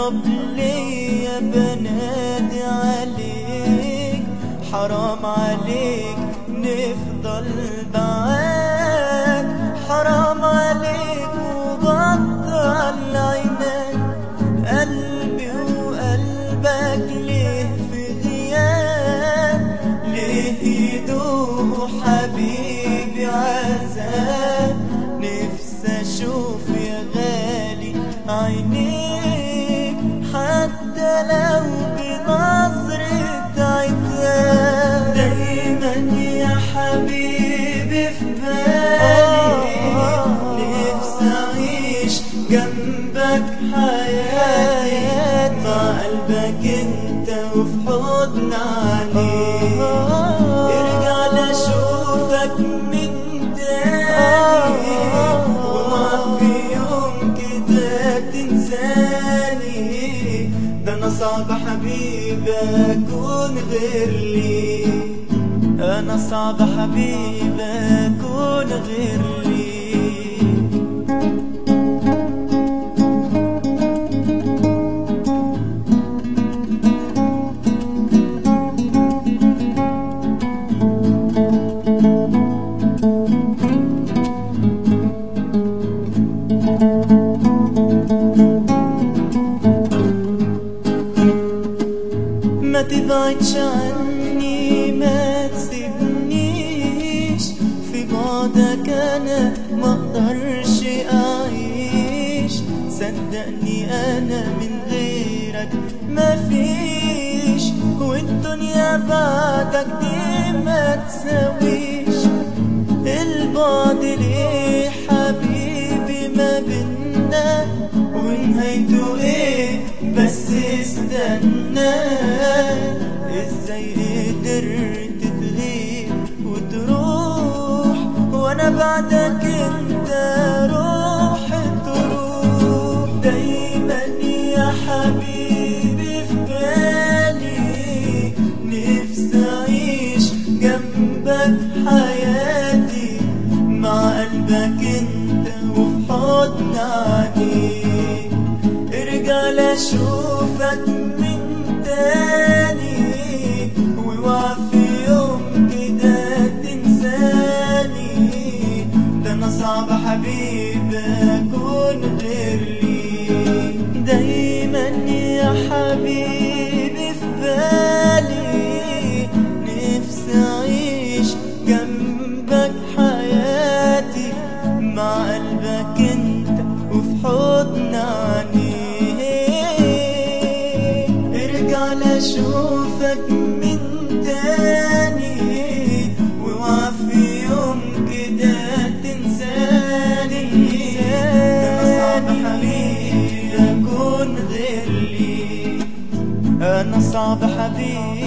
طب ليه بنادي عليك حرام عليك نفضل بعاد حرام عليك وبطل عينك قلبي وقلبك ليه في غياب ليه يدوب حبيبي عذاب نفسي اشوف يا غالي عينيك حتى لو بنظرة عتاب دايما يا حبيبي في بالي نفسي اعيش جنبك حياتي مع قلبك انت وفي حضن عليك ارجع لاشوفك من تاني وما في يوم كده تنساني ده انا صعب حبيبي اكون غير ليك انا صعب حبيبي اكون غير ليك ما تبعدش عني ما تسيبنيش في بعدك انا ما اقدرش اعيش صدقني انا من غيرك ما فيش والدنيا بعدك دي ما تساويش البعد ليه حبيبي ما بينا ونهايته ايه بس استنى ازاي قدرت تغيب وتروح وانا بعدك انت روح تروح دايما يا حبيبي في بالي نفسي اعيش جنبك حياتي مع قلبك انت وفي حضن عينيك ارجع لاشوفك من تاني واوعى في يوم كده تنساني ده انا صعب حبيبي اكون غير ليك دايما يا حبيبي في بالي نفسي اعيش جنبك حياتي مع قلبك انت وفي حضن عينيك ارجع لاشوفك من تاني واوعى في يوم كده تنساني ده انا صعب حبيبي اكون غير ليك انا صعب حبيبي